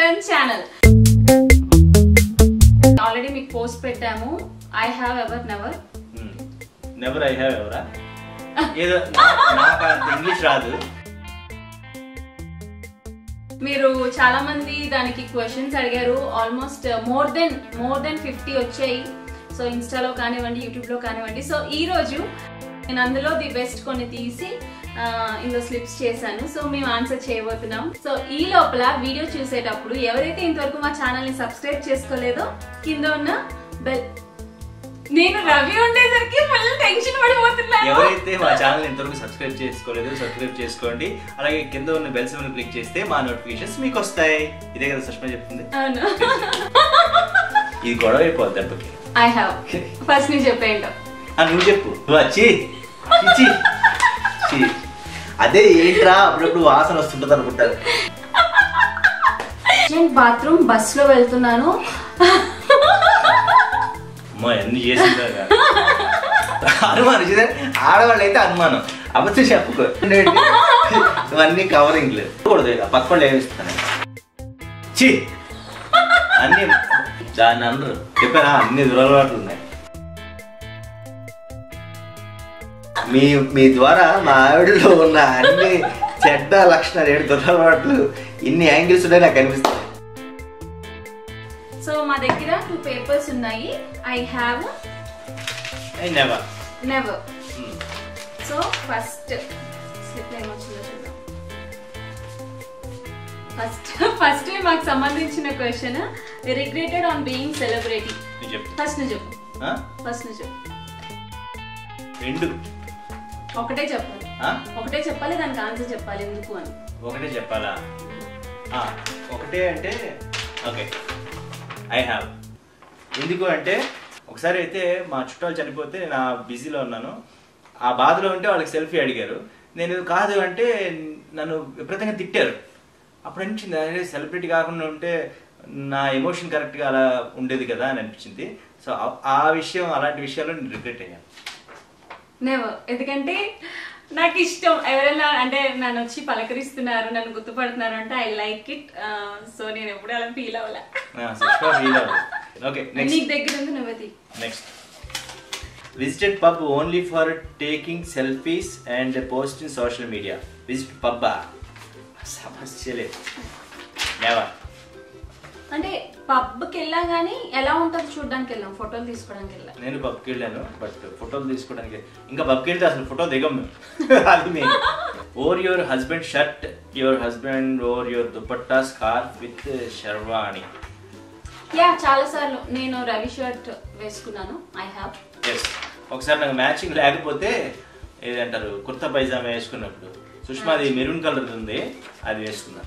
Kiran channel already మీకు post పెట్టాము I have ever never never I have ఎవరా ఏదో నా- నాకు అంత ఇంగ్లీష్ రాదు మీరు చాలా మంది దానికి క్వశ్చన్స్ అడిగారు almost more than more than fifty వచ్చాయి సో ఇన్స్టాలో కానివ్వండి యూట్యూబ్లో కానివ్వండి సో ఈ రోజు నేను అందులో ది బెస్ట్ కొన్ని తీసి ఆ, ఇందులో స్లిప్స్ చేశాను సో మేము ఆన్సర్ చేయబోతున్నాం సో ఈ లోపల వీడియో చూసేటప్పుడు ఎవరైతే ఇంతవరకు మా ఛానల్ని సబ్స్క్రైబ్ చేసుకోలేదో కింద ఉన్న బెల్ నేను రవి ఉండేసరికి ఫుల్ టెన్షన్ పడిపోతున్నాను ఎవరైతే మా ఛానల్ ఇంతవరకు సబ్స్క్రైబ్ చేసుకోలేదు సబ్స్క్రైబ్ చేసుకోండి అలాగే కింద ఉన్న బెల్ సింబల్ క్లిక్ చేస్తే మా నోటిఫికేషన్స్ మీకు వస్తాయి ఇదే కదా సుష్మా చెప్తుంది అవును ఇది గొడవ అయిపోద్ది దెబ్బకి ఐ హ్యావ్ ఫస్ట్ నువ్వు చెప్పేయంటో ఆ, నువ్వు చెప్పు నువ్వు వచ్చి ఇచ్చి ఛీ. అదే ఏంట్రా అప్పుడప్పుడు వాసన వస్తుంటుంది అనుకుంటారు నేను బాత్రూమ్ బస్ లో వెళ్తున్నాను అమ్మా ఎన్ని చేసిందో కదా. అనుమానం చూసా ఆడవాళ్ళు అయితే అనుమానం అబద్ధం చెప్పుకో ఇవన్నీ కవరింగ్లు కూడదు ఇక పక్క వాళ్ళు ఏమిస్తాను చి అన్ని దాన్ని అనరు చెప్పానా అన్ని దురలవాట్లు ఉన్నాయి మీ మీ ద్వారా మా ఆవిడలో ఉన్న అన్ని చెడ్డ లక్షణాలు ఏడు దురలవాట్లు ఇన్ని యాంగిల్స్ ఉన్నాయి నాకు అనిపిస్తాయి సో మా దగ్గర టూ పేపర్స్ ఉన్నాయి I have never never so first slip ఏమొచ్చిందో చూద్దాం ఫస్ట్ ఫస్ట్ మాకు సంబంధించిన question regretted on being celebrity నువ్వు చెప్పు ఫస్ట్ నువ్వు చెప్పు ఆ? ఫస్ట్ నువ్వు చెప్పు రెండు ఒకటే చెప్పాలి ఆ? ఒకటే చెప్పాలి దానికి ఆన్సర్ చెప్పాలి ఎందుకు అని ఒకటే చెప్పాలా ఆ, ఒకటే అంటే ఓకే ఐ హ్యావ్ ఎందుకు అంటే ఒకసారి అయితే మా చుట్టాలు చనిపోతే నేను ఆ బిజీలో ఉన్నాను ఆ బాధలో ఉంటే వాళ్ళకి సెల్ఫీ అడిగారు నేను కాదు అంటే నన్ను విపరీతంగా తిట్టారు అప్పుడు అనిపించింది అదే సెలబ్రిటీ కాకుండా ఉంటే నా ఎమోషన్ కరెక్ట్గా అలా ఉండేది కదా అని అనిపించింది సో ఆ- ఆ విషయం అలాంటి విషయాల్లో నేను రిగ్రెట్ అయ్యాను నెవర్ ఎందుకంటే నాకు ఇష్టం ఎవరైనా అంటే నన్ను వచ్చి పలకరిస్తున్నారు నన్ను గుర్తుపడుతున్నారు అంటే ఐ లైక్ ఇట్ సో నేను ఎప్పుడు అలా ఫీల్ అవ్వలే ఓకే నెక్స్ట్ నీకు దగ్గర ఉంది నువ్వే తీ next visited pub only for taking selfies and post in social media visit పబ్బా సమస్య లేదు నెవర్ అంటే పబ్కి వెళ్ళా కానీ ఎలా ఉంటుంది చూడడానికి వెళ్ళాం ఫోటోలు తీసుకోవడానికి వెళ్ళాం నేను పబ్కి వెళ్ళాను బట్ ఫోటోలు తీసుకోవడానికి ఇంకా పబ్కి వెళ్తే అసలు ఫోటో దిగం మేము అది main or your husband shirt your husband or your dupatta scarf with sherwani yeah చాలా సార్లు నేను రవి షర్ట్ వేసుకున్నాను ఐ హ్యావ్ ఎస్ ఒకసారి నాకు మ్యాచింగ్ లేకపోతే ఏదంటారు కుర్తా పైజామా వేసుకున్నప్పుడు సుష్మాది మెరూన్ కలర్ ఉంది అది వేసుకున్నాను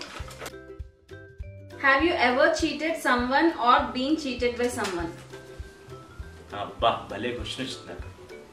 have you ever cheated someone or been cheated by someone అబ్బా భలే క్వశ్చన్ వచ్చింది నాకు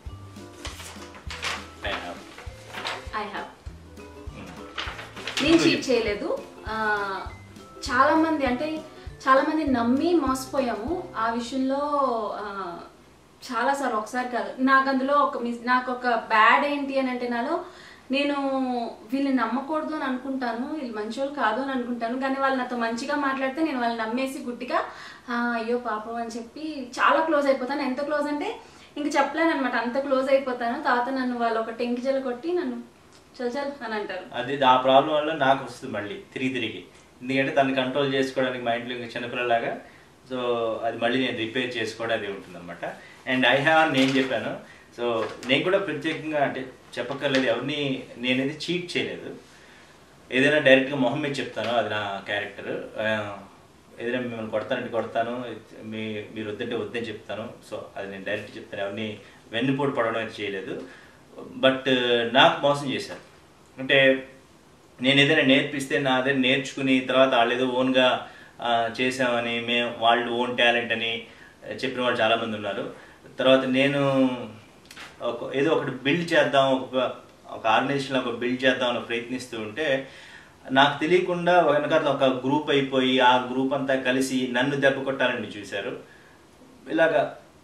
I have. I have Hmm. నేను చీట్ చేయలేదు ఆ, చాలా మంది అంటే చాలా మంది నమ్మి మోసపోయాము ఆ విషయంలో ఆ, చాలా సార్ ఒకసారి కాదు నాకు అందులో ఒక మిస్ నాకు ఒక బ్యాడ్ ఏంటి అని అంటే నాలో నేను వీళ్ళని నమ్మకూడదు అని అనుకుంటాను వీళ్ళు మంచోళ్ళు కాదు అని అనుకుంటాను కానీ వాళ్ళు నాతో మంచిగా మాట్లాడితే నేను వాళ్ళని నమ్మేసి గుడ్డిగా "ఆ, అయ్యో పాపం అని చెప్పి చాలా క్లోజ్ అయిపోతాను ఎంత క్లోజ్ అంటే ఇంక చెప్పలేను అనమాట అంత క్లోజ్ అయిపోతాను తర్వాత నన్ను వాళ్ళు ఒక టెంకిజలు కొట్టి నన్ను చల్ చల్ అని అంటారు అది ఆ ప్రాబ్లం వల్ల నాకు వస్తుంది మళ్ళీ తిరిగి తిరిగి ఎందుకంటే దాన్ని కంట్రోల్ చేసుకోవడానికి మా ఇంట్లో ఇంకా చిన్నపిల్లలాగా సో అది మళ్ళీ నేను రిపేర్ చేసుకోవడం అది ఉంటుంది అనమాట అండ్ ఐ హ్యావ్ అని నేను చెప్పాను సో నేను కూడా ప్రత్యేకంగా అంటే చెప్పక్కర్లేదు ఎవరిని నేనేది చీట్ చేయలేదు ఏదైనా డైరెక్ట్గా మొహం మీద చెప్తాను అది నా క్యారెక్టర్ ఏదైనా మిమ్మల్ని కొడతానంటే కొడతాను మీ మీరు వద్దంటే వద్దని చెప్తాను సో అది నేను డైరెక్ట్ చెప్తాను ఎవరిని వెన్నుపోటు పడడం అయితే చేయలేదు బట్ నాకు మోసం చేశారు అంటే నేను ఏదైనా నేర్పిస్తే నా అదే నేర్చుకుని తర్వాత వాళ్ళు ఏదో ఓన్గా చేసామని మేము వాళ్ళు ఓన్ టాలెంట్ అని చెప్పిన వాళ్ళు చాలామంది ఉన్నారు తర్వాత నేను ఒక ఏదో ఒకటి బిల్డ్ చేద్దాం ఒక ఒక ఆర్గనైజేషన్ ఒక బిల్డ్ చేద్దాం అని ప్రయత్నిస్తూ ఉంటే నాకు తెలియకుండా వెనకాల ఒక గ్రూప్ అయిపోయి ఆ గ్రూప్ అంతా కలిసి నన్ను దెబ్బ కొట్టాలని చూశారు ఇలాగా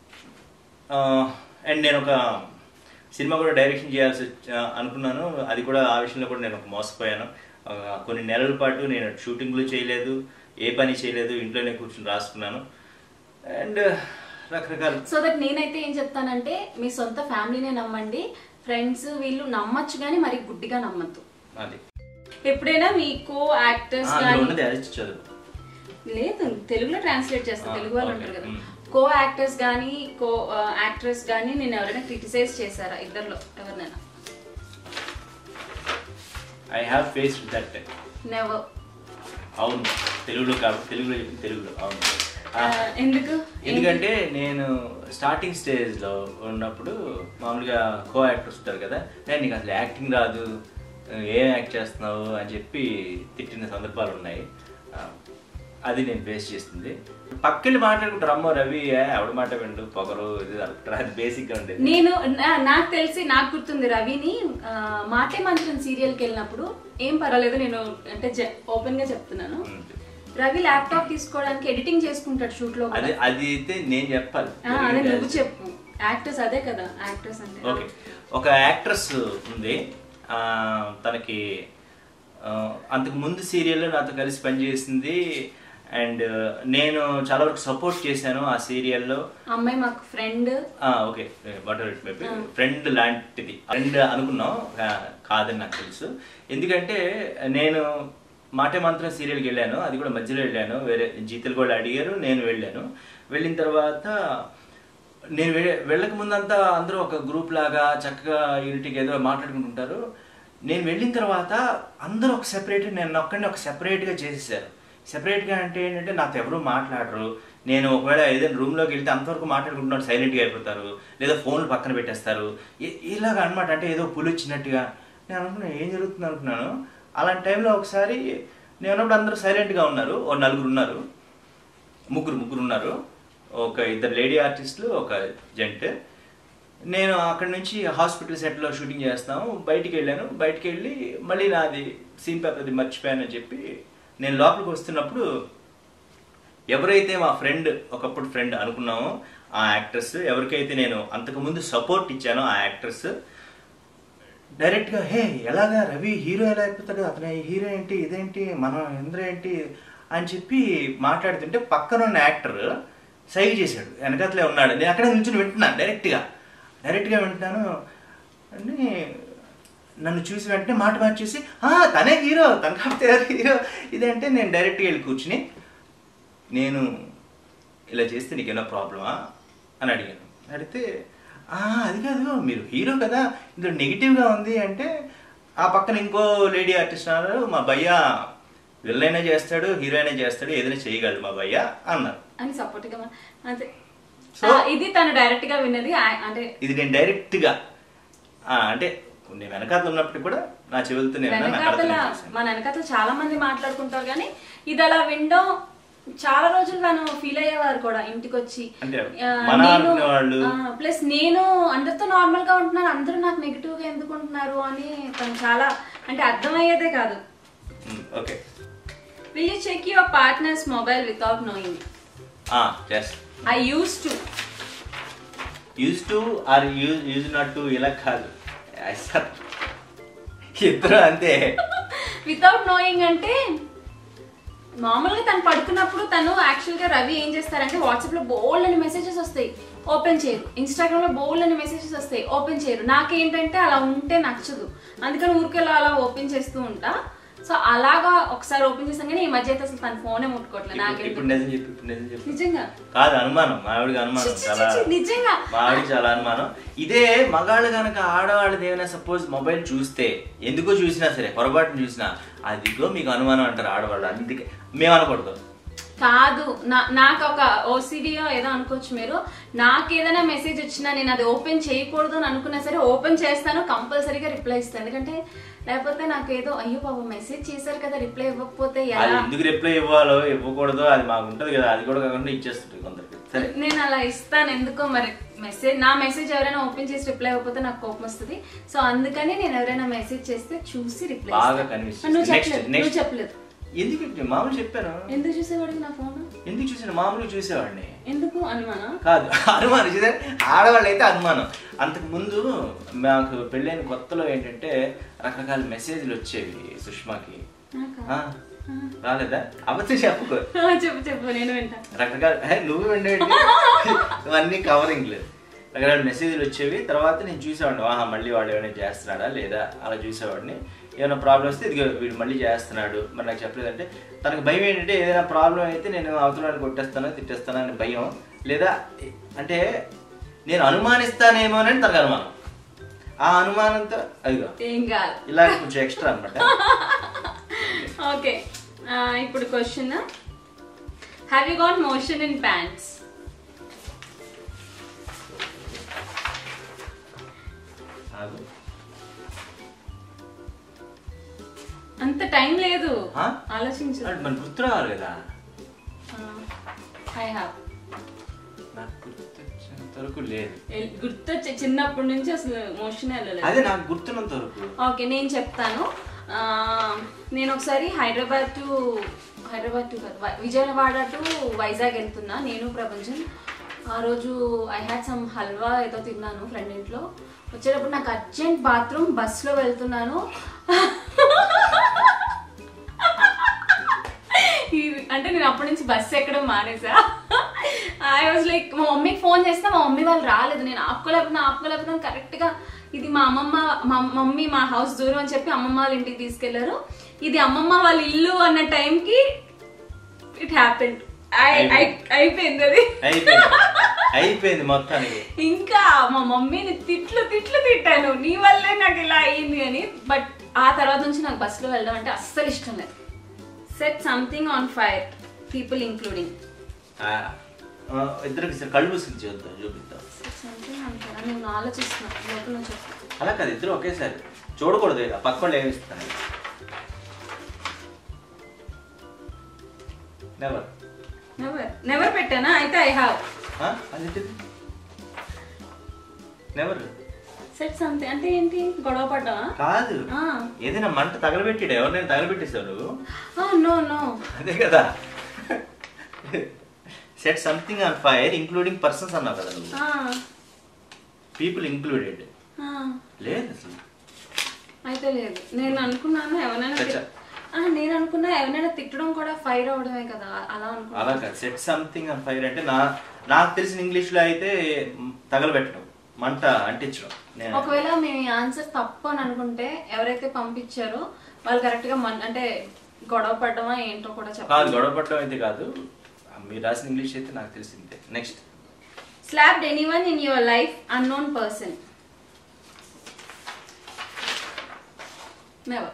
అండ్ నేను ఒక సినిమా కూడా డైరెక్షన్ చేయాల్సి వచ్చి- ఆ, అనుకున్నాను అది కూడా ఆ విషయంలో కూడా నేను ఒక మోసపోయాను ఆ, కొన్ని నెలల పాటు నేను షూటింగ్లు చేయలేదు ఏ పని చేయలేదు ఇంట్లోనే కూర్చుని రాసుకున్నాను అండ్ రకరకాల సో దట్ నేనైతే ఏం చెప్తానంటే మీ సొంత ఫ్యామిలీనే నమ్మండి ఫ్రెండ్స్ వీళ్ళు నమ్మచ్చు కానీ మరి గుడ్డిగా నమ్మద్దు అది ఎప్పుడైనా మీ కో యాక్టర్స్ అందులో కానీ ఉన్నది అది చదువు లేదు తెలుగులో ట్రాన్స్లేట్ చేస్తాను ఆ, తెలుగు వాళ్ళు ఓకే. ఉంటారు కదా మ్మ్. కో యాక్టర్స్ కానీ కో యాక్ట్రెస్ కానీ నేను ఎవరైనా క్రిటిసైజ్ చేశారా ఇద్దర్లో ఎవరినైనా I have faced that never అవును తెలుగులో కాబట్టి తెలుగులో చెప్పి తెలుగులో అవును ఆ, ఎందుకు ఎందుకంటే నేను స్టార్టింగ్ స్టేజ్లో ఉన్నప్పుడు మామూలుగా కో యాక్టర్స్ ఉంటారు కదా నేను నీకు అసలు యాక్టింగ్ రాదు ఏం యాక్ట్ చేస్తున్నావు అని చెప్పి తిట్టిన సందర్భాలు ఉన్నాయి ఆ, అది నేను ఫేస్ చేస్తుంది పక్కెళ్ళి మాట్లాడుకుంటారు అమ్మో రవి ఏ, ఆవిడ మాట విండు పొగరు ఇది అనుకుంటారు అది బేసిక్గా ఉండేది నేను నా- నాకు తెలిసి నాకు గుర్తుంది రవిని ఆ, మాటే మంత్రం సీరియల్కి వెళ్ళినప్పుడు ఏం పర్వాలేదు నేను అంటే ఓపెన్ గా చెప్తున్నాను ఉమ్. రవి ల్యాప్టాప్ తీసుకోవడానికి ఎడిటింగ్ చేసుకుంటాడు షూట్ లో కూడా. అది అది అయితే నేను చెప్పాలి ఆ, అదే నువ్వు చెప్పు యాక్టర్స్ అదే కదా యాక్టర్స్ అంటే ఓకే ఒక యాక్ట్రెస్ ఉంది ఆ, తనకి ఆ, అంతకు ముందు సీరియల్లో నాతో కలిసి పనిచేసింది అండ్ నేను చాలా వరకు సపోర్ట్ చేశాను ఆ సీరియల్లో అమ్మాయి మాకు friend okay whatever it maybe friend లాంటిది ఫ్రెండ్ అనుకున్నాం ఆ, కాదని నాకు తెలుసు ఎందుకంటే నేను మాటే మంత్రం సీరియల్కి వెళ్ళాను అది కూడా మధ్యలో వెళ్ళాను వేరే జీతలు కూడా అడిగారు నేను వెళ్ళాను వెళ్ళిన తర్వాత నేను వె- వెళ్ళక ముందంతా అందరూ ఒక గ్రూప్ లాగా చక్కగా యూనిటీకి ఏదో మాట్లాడుకుంటుంటారు నేను వెళ్ళిన తర్వాత అందరూ ఒక సెపరేట్ నేను ఒక్కడిని ఒక సెపరేట్గా చేసేసారు సెపరేట్గా అంటే ఏంటంటే నాతో ఎవరు మాట్లాడరు నేను ఒకవేళ ఏదైనా రూమ్లోకి వెళ్తే అంతవరకు మాట్లాడుకుంటున్నాడు సైలెంట్గా అయిపోతారు లేదా ఫోన్లు పక్కన పెట్టేస్తారు ఇ- ఇలాగ అనమాట అంటే ఏదో పులి వచ్చినట్టుగా నేను అనుకున్నాను ఏం జరుగుతుంది అనుకున్నాను అలాంటి టైంలో ఒకసారి నేను ఉన్నప్పుడు అందరూ సైలెంట్గా ఉన్నారు ఓ నలుగురు ఉన్నారు ముగ్గురు ముగ్గురు ఉన్నారు ఒక ఇద్దరు లేడీ ఆర్టిస్టులు ఒక జెంట్ నేను అక్కడి నుంచి హాస్పిటల్ సెట్లో షూటింగ్ చేస్తాము బయటికి వెళ్ళాను బయటికి వెళ్ళి మళ్ళీ నాది సీన్ పేపర్ది మర్చిపోయానని చెప్పి నేను లోపలికి వస్తున్నప్పుడు ఎవరైతే మా ఫ్రెండ్ ఒకప్పుడు ఫ్రెండ్ అనుకున్నామో ఆ యాక్ట్రెస్ ఎవరికైతే నేను అంతకుముందు సపోర్ట్ ఇచ్చానో ఆ యాక్ట్రెస్ డైరెక్ట్గా హే ఎలాగా రవి హీరో ఎలా అయిపోతాడు అతని హీరో ఏంటి ఇదేంటి మనం ఇంద్ర ఏంటి అని చెప్పి మాట్లాడుతుంటే పక్కన ఉన్న యాక్టర్ సైగ చేశాడు వెనకట్లే ఉన్నాడు నేను అక్కడే నిల్చుని వింటున్నాను డైరెక్ట్గా డైరెక్ట్గా వింటున్నాను అని నన్ను చూసి వెంటనే మాట మార్చేసి "ఆ, తనే హీరో తన కాకపోతే ఎవరు హీరో ఇదంటే నేను డైరెక్ట్గా వెళ్ళి కూర్చుని నేను ఇలా చేస్తే నీకేమైనా ప్రాబ్లమా అని అడిగాను అడిగితే "ఆ, అది కాదు మీరు హీరో కదా ఇందులో నెగిటివ్గా ఉంది అంటే ఆ పక్కన ఇంకో లేడీ ఆర్టిస్ట్ అన్నారు మా భయ్య విల్లైనా చేస్తాడు హీరోయినా చేస్తాడు ఏదైనా చేయగలడు మా భయ్య అన్నారు అని సపోర్ట్ గా మా- అంతే So- ఆ, ఇది తను డైరెక్ట్ గా విన్నది ఆ- అంటే ఇది నేను డైరెక్ట్గా ఆ, అంటే నేను వెనకాతలు ఉన్నప్పుడు కూడా నా చెవులతో నేను విన్నాను, నా కళ్ళతో వెనకాతల నేను చూశాను. మన వెనకాతల చాలా మంది మాట్లాడుకుంటారు కానీ ఇది అలా వినడం చాలా రోజులు తను ఫీల్ అయ్యేవారు కూడా ఇంటికి వచ్చి అంటే ఆ, మన నేను అనుకునే వాళ్ళు ప్లస్ నేను అందరితో నార్మల్ గా ఉంటున్నాను అందరూ నాకు నెగిటివ్ గా ఎందుకు ఉంటున్నారు అని తను చాలా అంటే అర్థమయ్యేదే కాదు um, okay will you check your partner's mobile without knowing just I use to use to or use use not to ఇలా కాదు సార్ ఇద్దరు అంతే వితౌట్ నోయింగ్ అంటే మామూలుగా తను పడుకున్నప్పుడు తను యాక్చువల్ గా రవి ఏం చేస్తారంటే వాట్సాప్ లో బోల్డ్ అని మెసేజెస్ వస్తాయి ఓపెన్ చేయరు ఇన్స్టాగ్రామ్ లో బోల్డ్ అని మెసేజెస్ వస్తాయి ఓపెన్ చేయరు నాకేంటంటే అలా ఉంటే నచ్చదు అందుకని ఊరికెలా అలా ఓపెన్ చేస్తూ ఉంటా సో అలాగా ఒకసారి ఓపెన్ చేస్తాం కానీ ఈ మధ్య అయితే అసలు తన ఫోనే ముట్టుకోవట్లేదు ఇప్పుడు- నాకేంటో ఇప్పుడు నిజం చెప్పి ఇప్పుడు నిజం చెప్పి నిజంగా కాదు అనుమానం మా ఆవిడకి అనుమానం చి, చి, చాలా చి, చి, నిజంగా మా ఆవిడకి చాలా అనుమానం ఇదే మగాళ్ళు కనుక ఆడవాళ్ళది ఏమైనా సపోజ్ మొబైల్ చూస్తే ఎందుకో చూసినా సరే పొరపాటున చూసినా అదిగో మీకు అనుమానం అంటారు ఆడవాళ్ళు అందుకే మేము అనకూడదు కాదు నా నాకు ఒక ఓసిడియో ఏదో అనుకోవచ్చు మీరు నాకు ఏదైనా మెసేజ్ వచ్చినా నేను అది ఓపెన్ చేయకూడదు అని అనుకున్నా సరే ఓపెన్ చేస్తాను కంపల్సరీగా రిప్లై ఇస్తాను ఎందుకంటే లేకపోతే నాకు ఏదో అయ్యో బాబు మెసేజ్ చేశారు కదా రిప్లై ఇవ్వకపోతే అది ఎలా ఎందుకు రిప్లై ఇవ్వాలో ఇవ్వకూడదో అది మాకు ఉంటుంది కదా అది కూడా కాకుండా ఇచ్చేస్తుంది కొందరికి సరే నేను అలా ఇస్తాను ఎందుకో మరి మెసేజ్ నా మెసేజ్ ఎవరైనా ఓపెన్ చేసి రిప్లై ఇవ్వకపోతే నాకు కోపం వస్తుంది సో అందుకని నేను ఎవరైనా మెసేజ్ చేస్తే చూసి రిప్లై బాగా convince నువ్వు చేస్తుంది. చెప్పలేదు Next, next. నువ్వు చెప్పలేదు ఎందుకు ఇప్పుడు మామూలు చెప్పాను ఎందుకు చూసేవాడికి నా ఫోన్ ఎందుకు చూసాను మామూలుగా చూసేవాడిని ఎందుకు అనుమానం కాదు అనుమానం చూసారు ఆడవాళ్ళు అయితే అనుమానం అంతకు ముందు మాకు పెళ్ళైన కొత్తలో ఏంటంటే రకరకాల మెసేజ్లు వచ్చేవి సుష్మాకి నాకా? ఆ, రాలేదా అబద్ధం చెప్పుకో ఆ, చెప్పు చెప్పు నేను వింటా రకరకాల హే, నువ్వు ఉండేవి ఇవన్నీ కవరింగ్ లేదు రకరకాల మెసేజ్లు వచ్చేవి తర్వాత నేను చూసేవాడిని ఆహా మళ్ళీ వాడు ఏమైనా చేస్తున్నాడా లేదా అలా చూసేవాడిని ఏమైనా ప్రాబ్లం వస్తే ఇదిగో వీడు మళ్ళీ చేస్తున్నాడు మరి నాకు చెప్పలేదంటే తనకు భయం ఏంటంటే ఏదైనా ప్రాబ్లం అయితే నేను అవతలాన్ని కొట్టేస్తాను తిట్టేస్తాను అని భయం లేదా అంటే నేను అనుమానిస్తానేమోనని తనకు అనుమానం ఆ అనుమానంతో అదిగో ఏం కాదు ఇలా కొంచెం ఎక్స్ట్రా అనమాట ఓకే ఇప్పుడు question have you got motion in pants అంత టైం లేదు ఆ? ఆలోచించు మన గుర్తు రావాలి కదా ఐ హావ్ నాకు గుర్తొచ్చేంత వరకు లేదు గుర్తొచ్చే చిన్నప్పటి నుంచి అసలు మోషన్ వెళ్ళలేదు అదే నాకు గుర్తున్నంత వరకు ఓకే నేను చెప్తాను ఆ, నేను ఒకసారి హైదరాబాద్ టు హైదరాబాద్ టు కాదు, వై- విజయవాడ టు వైజాగ్ వెళ్తున్నా నేను ప్రపంచం ఆ రోజు ఐ హ్యాడ్ సమ్ హల్వా ఏదో తిన్నాను ఫ్రెండ్ ఇంట్లో వచ్చేటప్పుడు నాకు అర్జెంట్ బాత్రూమ్ బస్సులో వెళ్తున్నాను ఇది- అంటే నేను అప్పటి నుంచి బస్సు ఎక్కడం మానేసా ఐ వాజ్ లైక్ మా మమ్మీకి ఫోన్ చేస్తే మా మమ్మీ వాళ్ళు రాలేదు నేను ఆపుకోలేకపోతున్నా ఆపుకోలేకపోతున్నా కరెక్ట్గా ఇది మా అమ్మమ్మ మా మమ్మీ మా హౌస్ దూరం అని చెప్పి అమ్మమ్మ వాళ్ళ ఇంటికి తీసుకెళ్లారు ఇది అమ్మమ్మ వాళ్ళ ఇల్లు అన్న టైంకి ఇట్ హ్యాపెండ్ అయిపోయింది అది అయిపోయింది అయిపోయింది మొత్తానికి ఇంకా మా మమ్మీని తిట్లు తిట్లు తిట్టాను నీ వల్లే నాకు ఇలా అయ్యింది అని బట్ ఆ తర్వాత నుంచి నాకు బస్సులో వెళ్ళడం అంటే అస్సలు ఇష్టం లేదు set something on fire people including ఆ, ఆ, ఇద్దరికి సరే కళ్ళు మూసుకుని చూద్దాం చూపిద్దాం సంథింగ్ ఆన్ ఫైర్ నేను ఆలోచిస్తున్నా లోపల నుంచి వస్తుంది. అలా కాదు ఇద్దరు ఒకేసారి చూడకూడదు ఆ పక్క వాళ్ళు ఏమిస్తాను నెవర్ నెవర్ నెవర్ పెట్టానా అయితే ఐ హావ్ అదేంటిది నెవర్ సెట్ సంథింగ్ అంటే ఏంటి గొడవ పడ్డావా కాదు ఏదైనా మంట తగలబెట్టాడు ఎవరినైనా తగలబెట్టేసావు నువ్వు నో నో అదే కదా set something on fire including persons అన్నావు కదా నువ్వు పీపుల్ ఇంక్లూడెడ్ లేదు అసలు అయితే లేదు నేను అనుకున్నాను ఎవరైనా చచ్చా. నేను అనుకున్నా ఎవరైనా తిట్టడం కూడా ఫైర్ అవడమే కదా అలా అనుకున్నా అలా కాదు సెట్ సంథింగ్ ఆన్ ఫైర్ అంటే నా నాకు తెలిసిన ఇంగ్లీష్ లో అయితే మ్, తగలబెట్టడం మంట అంటించడం నేను ఒకవేళ మేము ఈ ఆన్సర్ తప్పు అని అనుకుంటే ఎవరైతే పంపించారో వాళ్ళు కరెక్ట్ గా మన అంటే గొడవ పడ్డమా ఏంటో కూడా కాదు చెప్పాలి గొడవ పడడం అయితే కాదు మీరు రాసిన ఇంగ్లీష్ అయితే నాకు తెలిసిందే next slapped anyone in your life unknown person never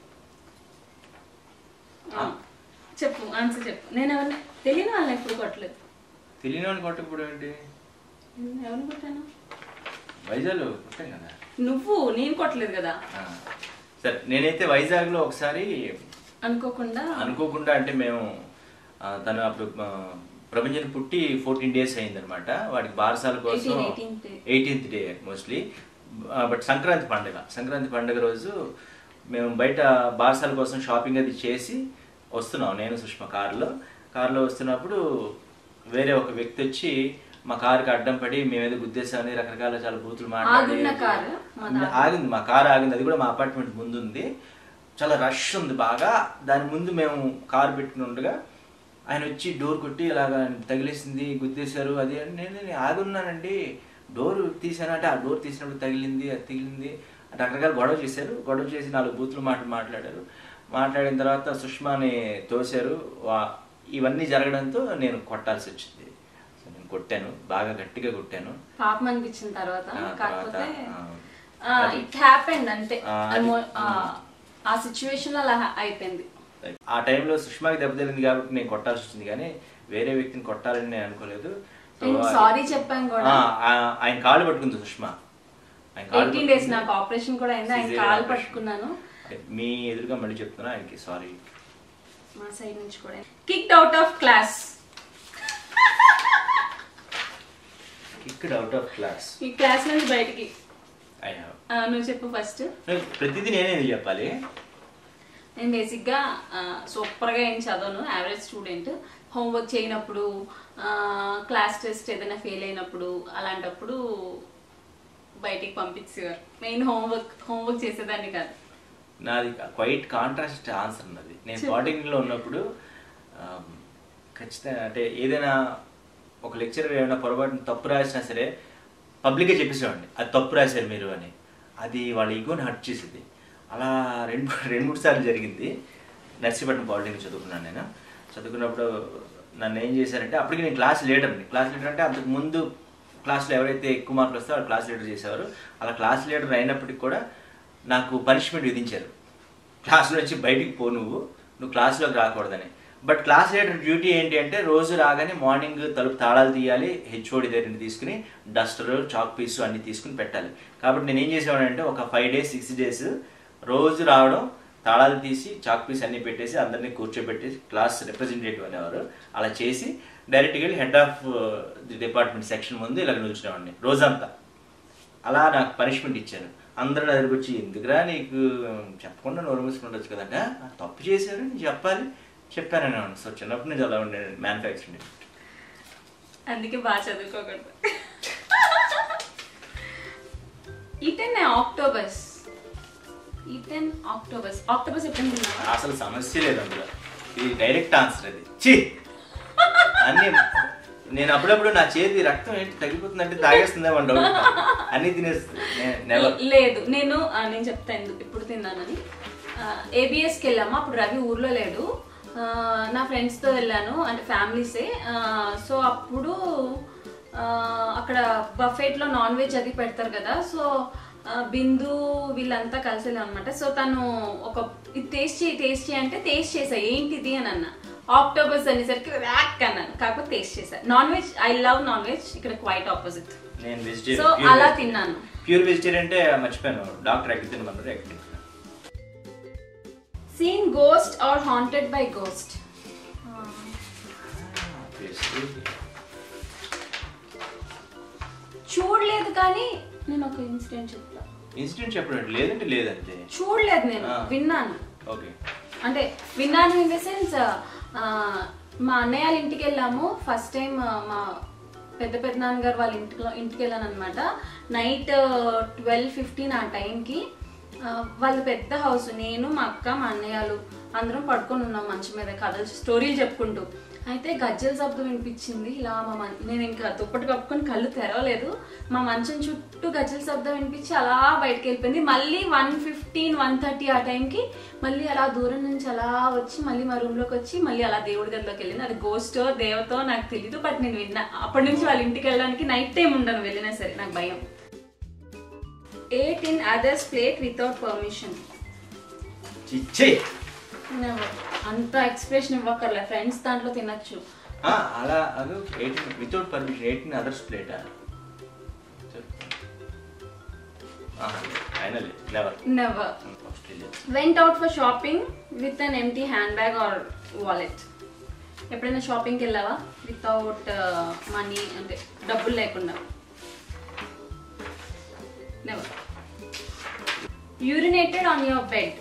చెప్పు ఆన్సర్ చెప్పు నేను ఎవరిని తెలియని వాళ్ళని ఎప్పుడు కొట్టలేదు తెలియని వాళ్ళు కొట్టకపోవడం ఏంటి ఎవరిని కొట్టాను వైజాగ్ కొట్టాం కదా నువ్వు నేను కొట్టలేదు కదా ఆ. సరే నేనైతే వైజాగ్లో ఒకసారి అనుకోకుండా అనుకోకుండా అంటే మేము ఆ, తను అప్పుడు ఆ, ప్రపంచం పుట్టి ఫోర్టీన్ డేస్ అయిందనమాట వాడికి బారసాల కోసం 18th, 18th day. Eighteenth day mostly but Sankranti పండుగ సంక్రాంతి పండుగ రోజు మేము బయట బారసాల కోసం షాపింగ్ అది చేసి వస్తున్నాం నేను సుష్మ కారులో కారులో వస్తున్నప్పుడు వేరే ఒక వ్యక్తి వచ్చి మా కారుకి అడ్డం పడి మేమేదో గుద్దేశామని రకరకాల చాలా బూతులు ఆగున్న కారు? మా ఆగింది మా కారు ఆగింది అది కూడా మా అపార్ట్మెంట్ ముందు ఉంది చాలా రష్ ఉంది బాగా దాని ముందు మేము కారు పెట్టుకుని ఉండగా ఆయన వచ్చి డోర్ కొట్టి ఇలాగా తగిలేసింది గుద్దేశారు అది అని నేను నేను ఆగున్నానండి డోర్ తీసానంటే ఆ డోర్ తీసినప్పుడు తగిలింది అది తగిలింది అంటే రకరకాల గొడవ చేశారు గొడవ చేసి నాలుగు బూతులు మాటలు మాట్లాడారు మాట్లాడిన తర్వాత సుష్మాని తోశారు వా- ఇవన్నీ జరగడంతో నేను కొట్టాల్సి వచ్చింది సో నేను కొట్టాను బాగా గట్టిగా కొట్టాను పాపం అనిపించిన తర్వాత ఆ, కాకపోతే తర్వాత, ఆ, ఇట్ హ్యాపెండ్ అంతే ఆ, అది- అమో- ఆ, ఆ సిచ్యువేషన్ లో అలా ha- అయిపోయింది ఆ టైంలో సుష్మాకి దెబ్బ తగిలింది కాబట్టి నేను కొట్టాల్సి వచ్చింది కానీ వేరే వ్యక్తిని కొట్టాలని నేను అనుకోలేదు సో నేను అది- సారీ చెప్పాను కూడా ఆ, ఆ- ఆయన కాళ్ళు పట్టుకుంది సుష్మా ఆయన కాళ్ళు ఎయిటీన్ డేస్ పట్టుకుంది. నాకు ఆపరేషన్ కూడా అయింది ఆయన Cesarean కాలు operation. పట్టుకున్నాను మీ ఎదురుగా మళ్ళీ చెప్తున్నా ఆయనకి సారీ మా సైడ్ నుంచి కూడా kicked out of class kicked out of class ఈ క్లాస్ నుంచి బయటికి ఐ హావ్ ఆ, నువ్వు చెప్పు ఫస్ట్ ప్రతిదీ నేనే ఎందుకు చెప్పాలి నేను బేసిక్గా సూపర్గా ఏం చదవను యావరేజ్ స్టూడెంట్ హోంవర్క్ చేయనప్పుడు క్లాస్ టెస్ట్ ఏదైనా ఫెయిల్ అయినప్పుడు అలాంటప్పుడు బయటికి పంపించేవారు మెయిన్ హోంవర్క్ హోంవర్క్ చేసేదాన్ని కాదు నాది క్వైట్ కాంట్రాస్ట్ ఆన్సర్ ఉన్నది నేను పాలిటెక్నిక్లో ఉన్నప్పుడు ఆ, ఖచ్చితంగా అంటే ఏదైనా ఒక లెక్చరర్ ఏమైనా పొరపాటున తప్పు రాసినా సరే పబ్లిక్గా చెప్పేసేవాడిని అది తప్పు రాశారు మీరు అని అది వాళ్ళ ఈగోని హర్ట్ చేసేది అలా రెండు రెండు మూడు సార్లు జరిగింది నర్సీపట్నం పాలిటెక్నిక్ చదువుకున్నాను నేను చదువుకున్నప్పుడు నన్ను ఏం చేశారంటే అప్పటికి నేను క్లాస్ లీడర్ని క్లాస్ లీడర్ అంటే అంతకు ముందు క్లాస్లో ఎవరైతే ఎక్కువ మార్కులు వస్తే వాళ్ళు క్లాస్ లీడర్ చేసేవారు అలా క్లాస్ లీడర్ అయినప్పటికి కూడా నాకు పనిష్మెంట్ విధించారు క్లాస్ నుంచి బయటికి పో నువ్వు నువ్వు క్లాస్లోకి రాకూడదని బట్ క్లాస్ లీడర్ డ్యూటీ ఏంటి అంటే రోజు రాగానే మార్నింగ్ తలుపు తాళాలు తీయాలి హెచ్ఓడి దగ్గర తీసుకుని డస్టర్ చాక్ పీస్ అన్ని తీసుకుని పెట్టాలి కాబట్టి నేను ఏం చేసేవాడంటే ఒక ఫైవ్ డేస్ సిక్స్ డేస్ రోజు రావడం తాళాలు తీసి చాక్ పీస్ అన్ని పెట్టేసి అందరినీ కూర్చోబెట్టేసి క్లాస్ రిప్రజెంటేటివ్ అనేవారు అలా చేసి డైరెక్ట్గా వెళ్ళి head of the department section ముందు ఇలా నిల్చునేవాడిని రోజంతా అలా నాకు పనిష్మెంట్ ఇచ్చారు అందరూ నా దగ్గరికి వచ్చి ఎందుకురా నీకు చెప్పకుండా నోరు మూసుకుని ఉండొచ్చు కదంట "ఆ, తప్పు చేశారు నేను చెప్పాలి చెప్పాను అనేవాడిని సో చిన్నప్పటి నుంచి అలా ఉండే మ్యానుఫ్యాక్చరింగ్ అందుకే బాగా చదువుకోకూడదు eaten octopus eaten octopus octopus ఎప్పుడు తిన్నావా అసలు సమస్య లేదు అందులో ఇది డైరెక్ట్ ఆన్సర్ అది చి అన్ని నేను అప్పుడప్పుడు నా చేతి రక్తం ఏంటి తగ్గిపోతుందంటే తాగేస్తుందేమో డౌట్ అన్ని తినేస్తుంది నెవర్ లేదు నేను ఆ, నేను చెప్తా ఎందుకు ఎప్పుడు తిన్నానని ఏబిఎస్కి వెళ్ళాము అప్పుడు రవి ఊర్లో లేడు ఆ, నా ఫ్రెండ్స్తో వెళ్ళాను అంటే ఫ్యామిలీసే సో అప్పుడు ఆ, అక్కడ బఫెట్లో నాన్ వెజ్ అది పెడతారు కదా సో ఆ, బిందు వీళ్ళంతా కలిసి వెళ్ళాం అనమాట సో తను ఒక ఇది టేస్ట్ చేయి టేస్ట్ చేయి అంటే టేస్ట్ చేసా ఏంటిది అని అన్న ఆక్టోబస్ అనేసరికి ర్యాక్ అన్నాను కాకపోతే టేస్ట్ చేసా non veg I love non veg ఇక్కడ క్వైట్ ఆపోజిట్ నేను సో అలా తిన్నాను ప్యూర్ వెజిటేరియన్ అంటే మర్చిపోయాను డాక్టర్ ఎగ్ తినమన్నారు ఎగ్ తింటున్నాను seen ghost or haunted by ghost చూడలేదు కానీ నేను ఒక ఇన్సిడెంట్ చెప్తా ఇన్సిడెంట్ చెప్పడం లేదంటే లేదంతే చూడలేదు నేను ఆ. విన్నాను ఓకే అంటే విన్నాను ఇన్ ద సెన్స్ మా అన్నయ్య వాళ్ళ ఇంటికి వెళ్ళాము ఫస్ట్ టైం మా పెద్ద పెద్ద నాన్నగారు వాళ్ళ ఇంటిలో ఇంటికి వెళ్ళాను అనమాట నైట్ ట్వెల్వ్ ఫిఫ్టీన్ ఆ టైంకి వాళ్ళ పెద్ద హౌస్ నేను మా అక్క మా అన్నయ్యలు అందరం పడుకొని ఉన్నాం మంచం మీద కథలు స్టోరీలు చెప్పుకుంటూ అయితే గజ్జల శబ్దం వినిపించింది ఇలా మా మం నేను ఇంకా దుప్పటి కప్పుకొని కళ్ళు తెరవలేదు మా మంచం చుట్టూ గజ్జల శబ్దం వినిపించి అలా బయటకు వెళ్ళిపోయింది మళ్ళీ వన్ ఫిఫ్టీన్ వన్ థర్టీ ఆ టైంకి మళ్ళీ అలా దూరం నుంచి అలా వచ్చి మళ్ళీ మా రూమ్లోకి వచ్చి మళ్ళీ అలా దేవుడి గదిలోకి వెళ్ళింది అది గోస్టో దేవతో నాకు తెలీదు బట్ నేను విన్నా అప్పటి నుంచి వాళ్ళ ఇంటికి వెళ్ళడానికి నైట్ టైం ఉండను వెళ్ళినా సరే నాకు భయం ate in others plate without permission చిచ్చే అంత ఎక్స్ప్రెషన్ ఇవ్వక్కర్లే ఫ్రెండ్స్ దాంట్లో తినచ్చు అలా అది eaten without permission eaten others ప్లేటా final never never Australia went out for shopping with an empty hand bag or wallet ఎప్పుడైనా షాపింగ్కి వెళ్ళావా వితౌట్ మనీ అంటే డబ్బులు లేకుండా never urinated on your bed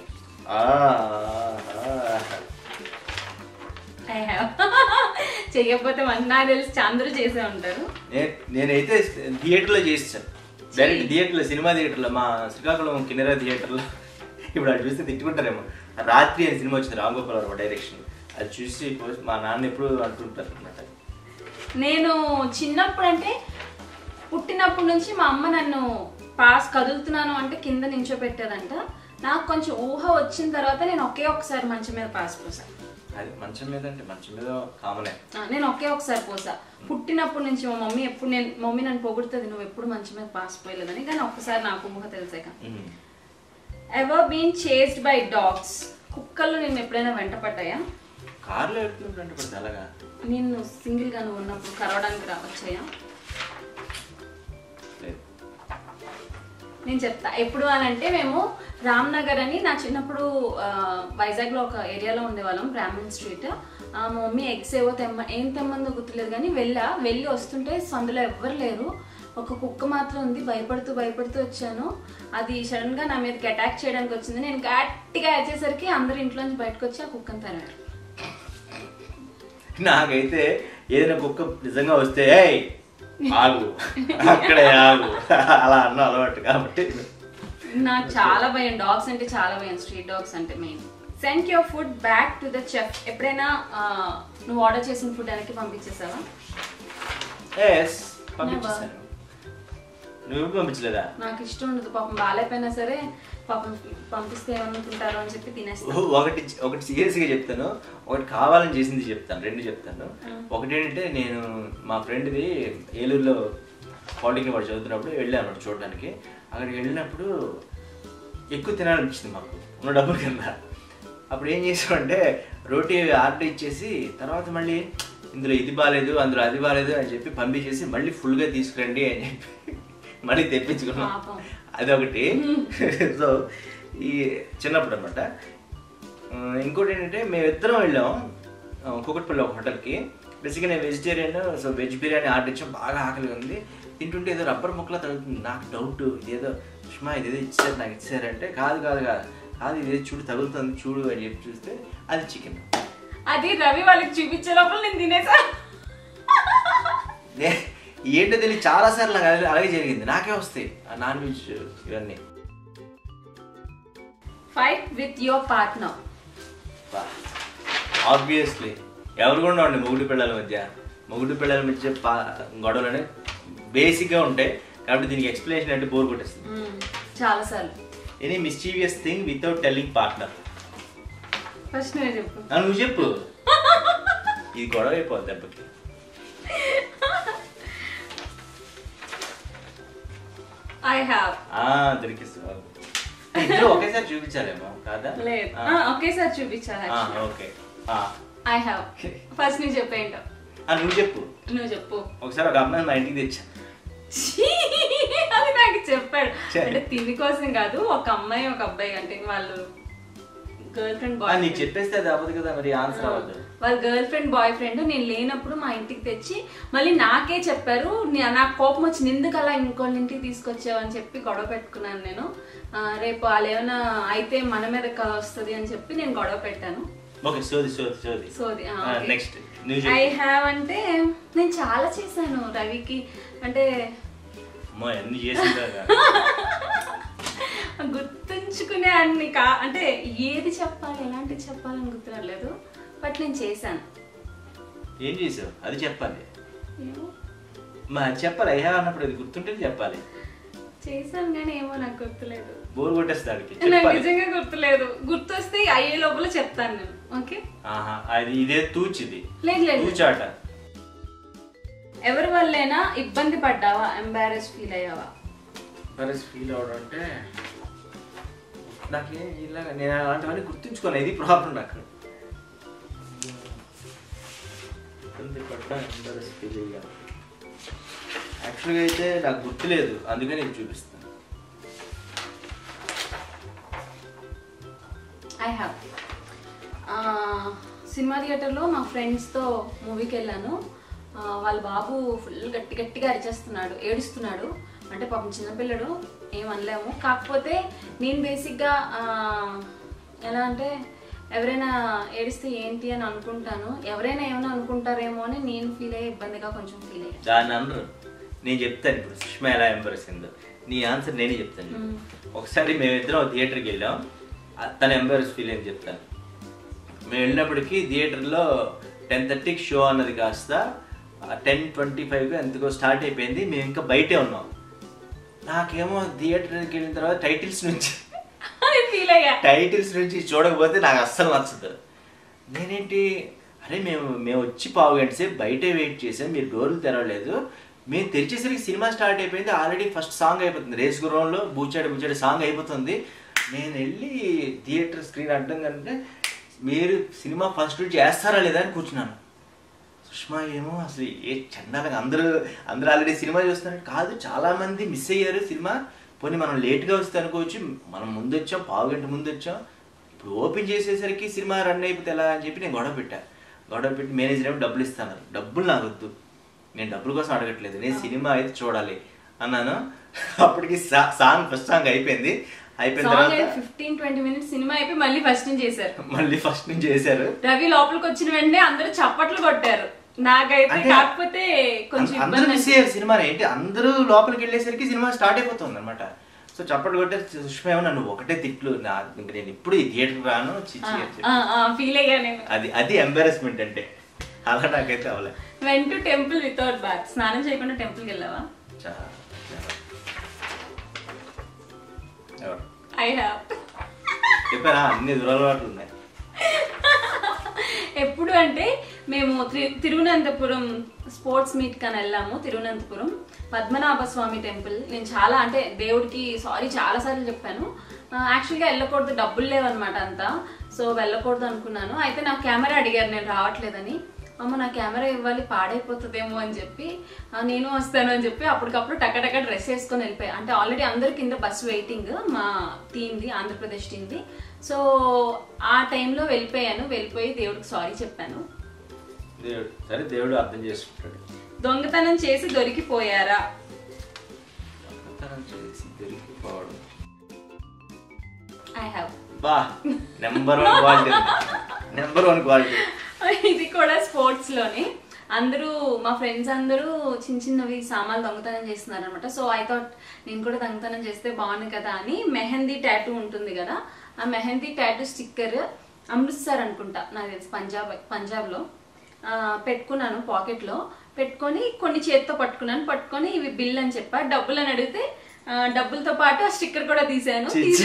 I have చెయ్యకపోతే మన నాకు తెలిసి చంద్రు చేసే ఉంటారు నేనైతే థియేటర్లో చేసాను డైరెక్ట్ థియేటర్లో సినిమా థియేటర్లో మా శ్రీకాకుళం కిన్నెరా థియేటర్లో ఇప్పుడు అది చూస్తే తిట్టుకుంటారేమో రాత్రి అని సినిమా వచ్చింది రామ్ గోపాల్ వర్మ డైరెక్షన్ అది చూసి మా నాన్న ఎప్పుడు అంటుంటారు అనమాట నేను చిన్నప్పుడు అంటే పుట్టినప్పటి నుంచి మా అమ్మ నన్ను పాస్ కదులుతున్నాను అంటే కింద నించోపెట్టేదంట నాకు కొంచెం ఊహ వచ్చిన తర్వాత నేను ఒకే ఒకసారి మంచం మీద పాస్ పోసాను అది మంచం మీద అంటే మంచం మీద కామనే ఆ, నేను ఒకే ఒకసారి పోసా పుట్టినప్పటి నుంచి మా మమ్మీ ఎప్పుడు నేను మమ్మీ నన్ను పొగుడుతుంది నువ్వు ఎప్పుడు మంచం మీద పాస్ పోయలేదని కానీ ఒక్కసారి నాకు ఊహ తెలిసాక ever been chased by dogs కుక్కలు నేను ఎప్పుడైనా వెంట పడ్డాయా కార్లో వెళ్తున్నప్పుడు పడుతుంది అలాగా నేను సింగిల్ గా నువ్వు ఉన్నప్పుడు కరవడానికి రావచ్చాయా లేదు నేను చెప్తా ఎప్పుడు అని అంటే మేము రామ్నగర్ అని నా చిన్నప్పుడు ఆ, వైజాగ్లో ఒక ఏరియాలో ఉండేవాళ్ళం బ్రాహ్మణ్ స్ట్రీట్ ఆ, మా మమ్మీ ఎగ్స్ ఏవో తెమ్మ ఏం తెమ్మందో గుర్తులేదు కానీ వెళ్ళా వెళ్ళి వస్తుంటే సందులో ఎవ్వరు లేరు ఒక కుక్క మాత్రం ఉంది భయపడుతూ భయపడుతూ వచ్చాను అది సడన్ గా నా మీదకి అటాక్ చేయడానికి వచ్చింది నేను గట్టిగా వచ్చేసరికి అందరు ఇంట్లోంచి బయటకు వచ్చి ఆ కుక్కను తరిమారు నాకైతే ఏదైనా కుక్క నిజంగా వస్తే "ఏయ్, ఆగు అక్కడే ఆగు అలా అన్న అలవాటు కాబట్టి నాకు చాలా భయం డాగ్స్ అంటే చాలా భయం స్ట్రీట్ డాగ్స్ అంటే main sent your food back to the chef ఎప్పుడైనా ఆ, నువ్వు ఆర్డర్ చేసిన ఫుడ్ వెనక్కి పంపించేసావా ఎస్ పంపించేసాను నువ్వు పంపించలేదా నాకు ఇష్టం ఉండదు పాపం బాగాలేకపోయినా సరే పాపం పంపిస్తే ఏమనుకుంటారో అని చెప్పి తినేస్తాను ఒకటి ఒకటి సీరియస్గా చెప్తాను ఒకటి కావాలని చేసింది చెప్తాను రెండు చెప్తాను ఒకటి ఏంటంటే నేను మా ఫ్రెండ్ది ఏలూరులో పాలిటెక్నిక్ వాడు చదువుతున్నప్పుడు వెళ్ళాను అన్నమాట చూడడానికి అక్కడికి వెళ్ళినప్పుడు ఎక్కువ తినాలనిపించింది మాకు ఉన్న డబ్బుల కింద అప్పుడు ఏం చేసామంటే రోటీ ఆర్డర్ ఇచ్చేసి తర్వాత మళ్ళీ ఇందులో ఇది బాగాలేదు అందులో అది బాగాలేదు అని చెప్పి పంపించేసి మళ్ళీ ఫుల్గా తీసుకురండి అని చెప్పి మళ్ళీ తెప్పించుకున్నాం పాపం. అదొకటి సో ఈ చిన్నప్పుడు అనమాట ఇంకోటి ఏంటంటే మేమిద్దరం వెళ్ళాం ఆ, కుకట్పల్లి ఒక హోటల్కి బేసిక్గా నేను vegetarian so veg biryani order ఇచ్చాం బాగా ఆకలి ఉంది తింటుంటే ఏదో రబ్బర్ ముక్కలా తగులుతుంది నాకు డౌట్ ఇదేదో సుష్మా ఇదేదో ఇచ్చారు నాకు ఇచ్చారంటే కాదు కాదు కాదు కాదు ఇదేదో చూడు తగులుతుంది చూడు అని చెప్పి చూస్తే అది చికెన్ అది రవి వాళ్ళకి చూపించే లోపల నేను తినేసా ఏంటో తెలియదు చాలా సార్లు నాకు అలాగే- అలాగే జరిగింది నాకే వస్తాయి ఆ నాన్ వెజ్ ఇవన్నీ fight with your partner obviously ఎవరు కూడా ఉండండి మొగుడు పిల్లల మధ్య మొగుడు పిల్లల మధ్య పా గొడవలు బేసిక్గా ఉంటాయి కాబట్టి దీనికి ఎక్స్ప్లెనేషన్ అంటే బోర్ కొట్టేస్తుంది చాలా సార్లు any mischievous thing without telling partner first నువ్వే చెప్పు నువ్వు చెప్పు ఇది గొడవ అయిపోద్ది దెబ్బకి ఐ హ్యావ్ ఆ, దొరికిస్తుంది ఇద్దరు ఒకేసారి చూపించాలేమో కాదా లేదు ఆ, ఆ, ఒకేసారి చూపించాలి ఆ, ఓకే ఆ. ఐ హ్యావ్ ఫస్ట్ నువ్వు చెప్పేంటో ఆ, నువ్వు చెప్పు నువ్వు చెప్పు ఒకసారి ఒక అమ్మాయి మా ఇంటికి తెచ్చా ఛీ! అది నాకు చెప్పాడు ఛే. అంటే తిని కోసం కాదు ఒక అమ్మాయి ఒక అబ్బాయి అంటే వాళ్ళు గర్ల్ ఫ్రెండ్ ఆ, బాయ్ నీకు చెప్పేస్తే అది అవ్వదు కదా మరి ఆన్సర్ అవ్వదు వాళ్ళ గర్ల్ ఫ్రెండ్ బాయ్ ఫ్రెండ్ నేను లేనప్పుడు మా ఇంటికి తెచ్చి మళ్ళీ నాకే చెప్పారు నే- నాకు కోపం వచ్చింది ఎందుకు అలా ఇంకోళ్ళ ఇంటికి తీసుకొచ్చావు అని చెప్పి గొడవ పెట్టుకున్నాను నేను ఆ, రేపు వాళ్ళు ఏమైనా అయితే మన మీద కల వస్తుంది అని చెప్పి నేను గొడవ పెట్టాను ఓకే సోది సోది సోది సో అది నెక్స్ట్ నువ్వు ఐ చెప్పు హ్యావ్ అంటే నేను చాలా చేశాను రవికి అంటే అమ్మో ఎన్ని చేసిందా గుర్తుంచుకునే అన్ని కా అంటే ఏది చెప్పాలి ఎలాంటిది చెప్పాలని గుర్తురాలేదు బట్ నేను చేశాను ఏం చేసావు అది చెప్పాలి ఏమో మా అది చెప్పాలి అయ్యా అన్నప్పుడు అది గుర్తుంటే చెప్పాలి చేశాను కానీ ఏమో నాకు గుర్తులేదు బోర్ కొట్టేస్తాడికి నాకు చెప్పాలి నిజంగా గుర్తులేదు గుర్తొస్తే అయ్యే లోపల చెప్తాను నేను ఓకే ఆహా అది ఇదే తూచిది లేదు లేదు తూచాట ఎవరి వల్లైనా ఇబ్బంది పడ్డావా ఎంబారెస్ ఫీల్ అయ్యావా పరిస్థితి ఫీల్ అవడం అంటే నాకు ఇలాగ నేను అలాంటివన్నీ గుర్తుంచుకోను ఇది ప్రాబ్లం నాకు ఇబ్బంది పడ్డా embarrass feel అయ్యా. యాక్చువల్గా అయితే నాకు గుర్తులేదు అందుకే నేను చూపిస్తాను ఐ హ్యావ్ సినిమా థియేటర్లో మా ఫ్రెండ్స్తో మూవీకి వెళ్ళాను ఆ, వాళ్ళ బాబు ఫుల్ గట్టి గట్టిగా అరిచేస్తున్నాడు ఏడుస్తున్నాడు అంటే పాపం చిన్నపిల్లడు ఏమనలేము కాకపోతే నేను బేసిక్గా ఆ, ఎలా అంటే ఎవరైనా ఏడిస్తే ఏంటి అని అనుకుంటాను ఎవరైనా ఏమైనా అనుకుంటారేమో అని నేను ఫీల్ అయ్యే ఇబ్బందిగా కొంచెం ఫీల్ అయ్యాను దాన్ని అనరు నేను చెప్తాను ఇప్పుడు సుష్మా ఎలా ఎంబరస్ అయిందో నీ ఆన్సర్ నేనే చెప్తాను మ్మ్. ఒకసారి మేమిద్దరం థియేటర్కి వెళ్ళాం ఆ, తన ఎంబరస్ ఫీల్ అని చెప్తాను మేము వెళ్ళినప్పటికీ థియేటర్లో టెన్ థర్టీకి షో అన్నది కాస్త టెన్ ట్వంటీ ఫైవ్ ఎంతకో స్టార్ట్ అయిపోయింది మేము ఇంకా బయటే ఉన్నాం నాకేమో థియేటర్కి వెళ్ళిన తర్వాత టైటిల్స్ నుంచి ఫీల్ అయ్యా టైటిల్స్ నుంచి చూడకపోతే నాకు అస్సలు నచ్చదు నేనేంటి అరే మేము మేము వచ్చి పావు గంట సేపు బయటే వెయిట్ చేసాం మీరు డోర్లు తెరవలేదు మేము తెరిచేసరికి సినిమా స్టార్ట్ అయిపోయింది ఆల్రెడీ ఫస్ట్ సాంగ్ అయిపోతుంది రేస్ గుర్రంలో బూచాడు బూచాడు సాంగ్ అయిపోతుంది నేను వెళ్ళి థియేటర్ స్క్రీన్ అడ్డం కంటే మీరు సినిమా ఫస్ట్ నుంచి వేస్తారా లేదా అని కూర్చున్నాను సుష్మా ఏమో అసలు ఏ చండాలంగా అందరూ అందరూ ఆల్రెడీ సినిమా చూస్తున్నారు కాదు చాలా మంది మిస్ అయ్యారు సినిమా పోనీ మనం లేట్గా వస్తే అనుకోవచ్చు మనం ముందు వచ్చాం పావు గంట ముందు వచ్చాం ఇప్పుడు ఓపెన్ చేసేసరికి సినిమా రన్ అయిపోతే ఎలా అని చెప్పి నేను గొడవ పెట్టా గొడవ పెట్టి మేనేజర్ ఏమో డబ్బులు ఇస్తాను డబ్బులు నాకు వద్దు నేను డబ్బుల కోసం అడగట్లేదు నేను సినిమా అయితే చూడాలి అన్నాను అప్పటికి సా- సాంగ్ ఫస్ట్ సాంగ్ అయిపోయింది అయిపోయిన సాంగ్ తర్వాత ఫిఫ్టీన్ ట్వంటీ మినిట్స్ సినిమా అయిపోయి మళ్ళీ ఫస్ట్ నుంచి చేశారు మళ్ళీ ఫస్ట్ నుంచి చేశారు రవి లోపలికి వచ్చిన వెంటనే అందరూ చప్పట్లు కొట్టారు నాకైతే అంటే కాకపోతే కొంచెం అందరూ ఇబ్బంది మిస్ అయ్యారు సినిమా ఏంటి అందరూ లోపలికి వెళ్ళేసరికి సినిమా స్టార్ట్ అయిపోతుంది అనమాట సో సో చప్పట్లు కొట్టే సుష్మ ఏమో నన్ను ఒకటే తిట్లు నా ఇంక నేను ఇప్పుడు ఈ థియేటర్ రాను చిచ్చి అని చెప్పి. ఫీల్ అయ్యా నేను అది అది ఎంబారెస్మెంట్ అంటే అలా నాకైతే అవలే went to temple without bath స్నానం చేయకుండా టెంపుల్కి వెళ్ళావా చాలా చాలా. ఎవరు ఐ హ్యావ్ చెప్పారా అన్ని దురలవాట్లు ఉన్నాయి ఎప్పుడు అంటే మేము త్రి- తిరువనంతపురం స్పోర్ట్స్ మీట్ కని వెళ్ళాము తిరువనంతపురం పద్మనాభ స్వామి టెంపుల్ నేను చాలా అంటే దేవుడికి సారీ చాలా సార్లు చెప్పాను యాక్చువల్గా వెళ్ళకూడదు డబ్బులు లేవన్నమాట అంతా సో వెళ్ళకూడదు అనుకున్నాను అయితే నా కెమెరా అడిగారు నేను రావట్లేదని అమ్మ నా కెమెరా ఇవ్వాలి పాడైపోతుందేమో అని చెప్పి "ఆ, నేను వస్తాను అని చెప్పి అప్పటికప్పుడు టక్కటక్క డ్రెస్ వేసుకొని వెళ్ళిపోయా అంటే ఆల్రెడీ అందరి కింద బస్ వెయిటింగ్ మా టీంది ఆంధ్రప్రదేశ్ టీంది సో ఆ టైంలో వెళ్ళిపోయాను వెళ్ళిపోయి దేవుడికి సారీ చెప్పాను దేవుడు సరే దేవుడు అర్థం చేసుకుంటాడు దొంగతనం చేసి దొరికిపోయారా దొంగతనం చేసి దొరికిపోవడం ఐ హ్యావ్ బా number one quality number one quality ఇది కూడా స్పోర్ట్స్ లోనే అందరూ మా ఫ్రెండ్స్ అందరూ చిన్న చిన్నవి సామాన్లు దొంగతనం చేస్తున్నారు అనమాట సో ఐ థాట్ నేను కూడా దొంగతనం చేస్తే బాగుంది కదా అని మెహందీ టాటూ ఉంటుంది కదా ఆ మెహందీ టాటూ స్టిక్కర్ అమృత్సర్ అనుకుంటా నాకు తెలిసి పంజాబ్ పంజాబ్లో ఆ, పెట్టుకున్నాను పాకెట్లో పెట్టుకొని కొన్ని చేతితో పట్టుకున్నాను పట్టుకొని ఇవి బిల్ అని చెప్పా డబ్బులు అని అడిగితే ఆ, డబ్బులతో పాటు ఆ స్టిక్కర్ కూడా తీసాను ఛీ, ఛీ.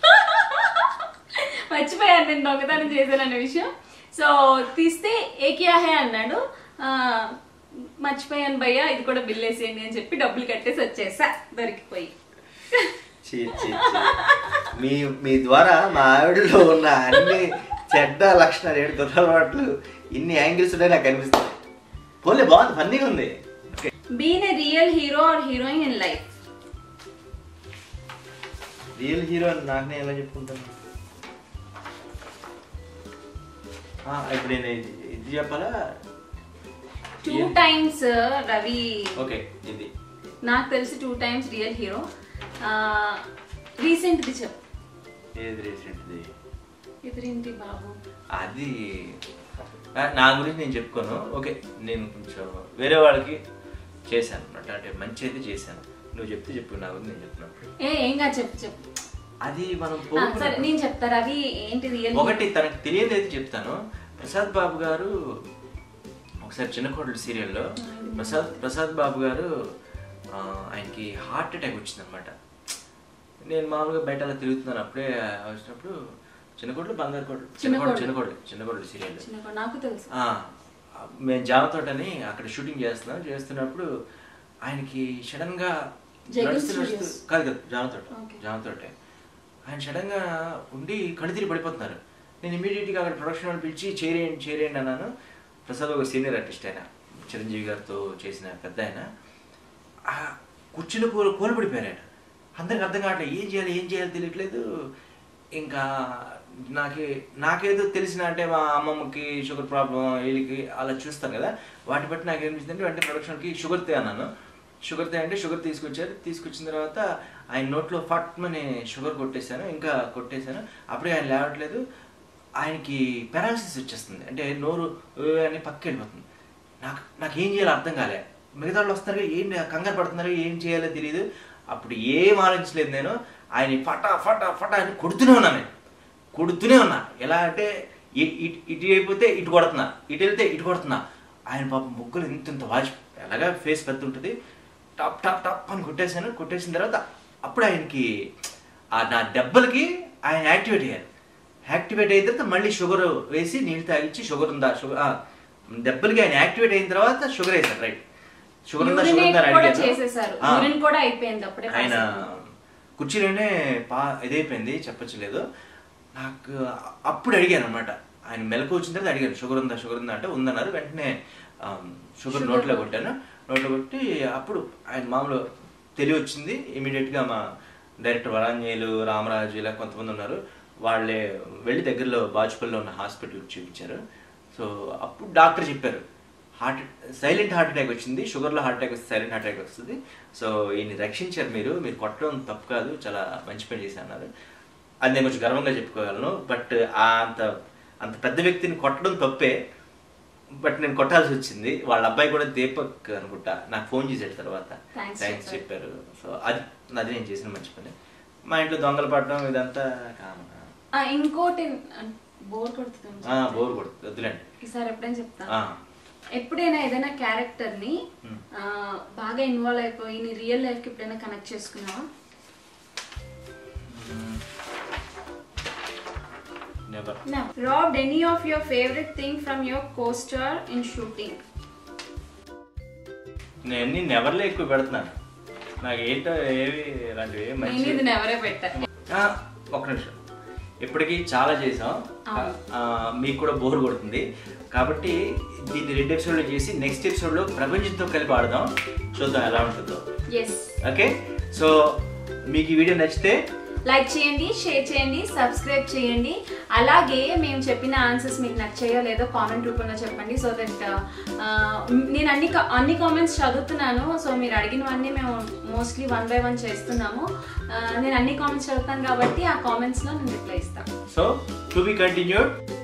మర్చిపోయాను నేను దొంగతనం చేశాననే విషయం సో తీస్తే ఏకియా హే అన్నాడు ఆ, మర్చిపోయాను భయ్యా ఇది కూడా బిల్ వేసేయండి అని చెప్పి డబ్బులు కట్టేసి వచ్చేసా దొరికిపోయి చీ, చీ, చీ. మీ మీ ద్వారా మా ఆవిడలో ఉన్న అన్ని చెడ్డ లక్షణాలు ఏడు దురలవాట్లు ఇన్ని యాంగిల్స్ ఉన్నాయి నాకు అనిపిస్తుంది పోలే బాగుంది ఫన్నీగా ఉంది been a real hero or heroine in life real hero అని నాకు నేను ఎలా చెప్పుకుంటాను ఆ, ఇప్పుడు నేను ఇది ఇది చెప్పాలా టూ టైమ్స్ రవి ఓకే ఇది నాకు తెలిసి టూ టైమ్స్ రియల్ హీరో రీసెంట్ది చెప్పు ఏది రీసెంట్ది ఎదురింటి బాబు అది నా- నా గురించి నేను చెప్పుకోను ఓకే నేను కొంచెం వేరే వాళ్ళకి చేశాను అనమాట అంటే మంచి అయితే చేశాను నువ్వు చెప్తే చెప్పు నా గురించి నేను చెప్పినప్పుడు ఏ ఏం కాదు చెప్పు చెప్పు అది మనం ఆ, పోగొట్టుకున్నాం. సరే నేను చెప్తా రవి ఏంటి రియల్ ఒకటి తనకు తెలియదు అయితే చెప్తాను ప్రసాద్ బాబు గారు ఒకసారి చిన్న కోడలు సీరియల్లో ప్రసాద్ ప్రసాద్ బాబు గారు ఆ, ఆయనకి హార్ట్ అటాక్ వచ్చిందనమాట నేను మామూలుగా బయట అలా తిరుగుతున్నాను అప్పుడే వచ్చినప్పుడు చిన్న కోడలు బంగారు కోడలు చిన్న కోడలు చిన్న కోడలు చిన్న కోడలు సీరియల్ చిన్న నాకు తెలుసు ఆ, మేము జామతోటని అక్కడ షూటింగ్ చేస్తున్నాం చేస్తున్నప్పుడు ఆయనకి సడన్ గా జగన్ నడుస్తూ నడుస్తూ Studios. కాదు కాదు జామతోట Okay. జామతోటే ఆయన సడన్ గా ఉండి కళ్ళు తిరిగి పడిపోతున్నారు నేను ఇమీడియట్ గా అక్కడ ప్రొడక్షన్ వాళ్ళు పిలిచి చేరేయండి చేరేయండి అన్నాను ప్రసాద్ ఒక సీనియర్ ఆర్టిస్ట్ ఆయన చిరంజీవి గారితో చేసిన పెద్ద ఆయన ఆ కూర్చుని కోలు కోల్పడిపోయారు ఆయన అందరికి అర్థం కావట్లేదు ఏం చేయాలి ఏం చేయాలి తెలియట్లేదు ఇంకా నాకే నాకేదో తెలిసిన అంటే మా అమ్మమ్మకి షుగర్ ప్రాబ్లం వీళ్ళకి అలా చూస్తాను కదా వాటి బట్టి నాకు ఏమనిపించింది అంటే వెంటనే ప్రొడక్షన్కి షుగర్ తే అన్నాను షుగర్ తే అంటే షుగర్ తీసుకొచ్చారు తీసుకొచ్చిన తర్వాత ఆయన నోట్లో ఫట్మని షుగర్ కొట్టేశాను ఇంకా కొట్టేశాను అప్పుడే ఆయన లేవట్లేదు ఆయనకి పెరాలసిస్ వచ్చేస్తుంది అంటే నోరు "ఏ" అని పక్కకి వెళ్ళిపోతుంది నాకు నాకు ఏం చేయాలో అర్థం కాలే మిగతా వాళ్ళు వస్తారు ఏం కంగారు పడుతున్నారు ఏం చేయాలో తెలియదు అప్పుడు ఏం ఆలోచించలేదు నేను ఆయన ఫటా ఫటా ఫటా అని కొడుతూనే ఉన్నాను నేను కొడుతూనే ఉన్నా ఎలా అంటే ఇ- ఇటు ఇటు అయిపోతే ఇటు కొడుతున్నా ఇటు వెళ్తే ఇటు కొడుతున్నా ఆయన పాపం ముగ్గులు ఇంత ఇంత వాచ్ ఎలాగా ఫేస్ పెద్ద ఉంటుంది టప్ టప్ టప్ అని కొట్టేశాను కొట్టేసిన తర్వాత అప్పుడు ఆయనకి ఆ నా దెబ్బలకి ఆయన యాక్టివేట్ అయ్యారు యాక్టివేట్ అయిన తర్వాత మళ్ళీ షుగర్ వేసి నీళ్ళు తాగిచ్చి షుగర్ ఉందా షుగర్ ఆ, దెబ్బలకి ఆయన యాక్టివేట్ అయిన తర్వాత షుగర్ వేశారు రైట్ షుగర్ ఉందా షుగర్ ఉందా అని కూడా అడిగాను. చేసేసారు ఆ. యూరిన్ కూడా అయిపోయింది అప్పుడే ఆయన పాస్ కుర్చీలోనే పా ఇదైపోయింది చెప్పచ్చలేదు నాకు అప్పుడు అడిగాను అనమాట ఆయన మెలకు వచ్చిన తర్వాత అడిగాను షుగర్ ఉందా షుగర్ ఉందా అంటే ఉందన్నారు వెంటనే ఆ, షుగర్ Sugar నోట్లో లో. కొట్టాను నోట్లో కొట్టి అప్పుడు ఆయన మామూలు తెలివి వచ్చింది ఇమీడియట్గా మా డైరెక్టర్ వరాంజేయులు రామరాజు ఇలా కొంతమంది ఉన్నారు వాళ్ళే వెళ్ళి దగ్గరలో బాజ్పల్లిలో ఉన్న హాస్పిటల్ చూపించారు సో అప్పుడు డాక్టర్ చెప్పారు హార్ట్ సైలెంట్ హార్ట్ అటాక్ వచ్చింది షుగర్లో హార్ట్ అటాక్ వస్తే సైలెంట్ హార్ట్ అటాక్ వస్తుంది సో ఈయన్ని రక్షించారు మీరు మీరు కొట్టడం తప్పు కాదు చాలా మంచి పని చేశారు అన్నారు అది నేను కొంచెం గర్వంగా చెప్పుకోగలను బట్ ఆ అంత అంత పెద్ద వ్యక్తిని కొట్టడం తప్పే బట్ నేను కొట్టాల్సి వచ్చింది వాళ్ళ అబ్బాయి కూడా దీపక్ అనుకుంటా నాకు ఫోన్ చేశాడు తర్వాత Thanks థ్యాంక్స్ చెప్పారు. చెప్పారు సో అది అది నేను చేసిన మంచి పని మా ఇంట్లో దొంగలు పడడం ఇదంతా కామన్ ఆ, ఇంకోటి బోర్ కొడుతుంది బోర్ కొడుతుంది వద్దులేండి ఈసారి ఎప్పుడైనా చెప్తా ఆ, ఎప్పుడైనా ఏదైనా క్యారెక్టర్ ని Hmm. ఆ, బాగా ఇన్వాల్వ్ అయిపోయి నీ రియల్ లైఫ్ కి ఎప్పుడైనా కనెక్ట్ చేసుకున్నావా never robbed any of your favourite thing from your costar in shooting నేను అన్ని నెవర్లే ఎక్కువ పెడుతున్నాను నాకు ఏంటో ఏవి ఇలాంటివి ఏం నేను ఇది మంచి నెవరే పెట్టా ఆ, ఒక్క నిమిషం ఇప్పటికీ చాలా చేసాం అవును. ఆ, మీకు కూడా బోర్ కొడుతుంది కాబట్టి దీన్ని రెండు ఎపిసోడ్లో చేసి నెక్స్ట్ ఎపిసోడ్లో ప్రపంచంతో కలిపి ఆడదాం చూద్దాం ఎలా ఉంటుందో ఎస్ ఓకే సో మీకు ఈ వీడియో నచ్చితే లైక్ చేయండి షేర్ చేయండి సబ్స్క్రైబ్ చేయండి అలాగే మేము చెప్పిన ఆన్సర్స్ మీకు నచ్చాయో లేదో కామెంట్ రూపంలో చెప్పండి సో దట్ నేను అన్ని కా- అన్ని కామెంట్స్ చదువుతున్నాను సో మీరు అడిగినవన్నీ మేము మోస్ట్లీ వన్ బై వన్ చేస్తున్నాము ఆ, నేను అన్ని కామెంట్స్ చదువుతాను కాబట్టి ఆ కామెంట్స్లో నేను రిప్లై ఇస్తాను సో టు బి కంటిన్యూడ్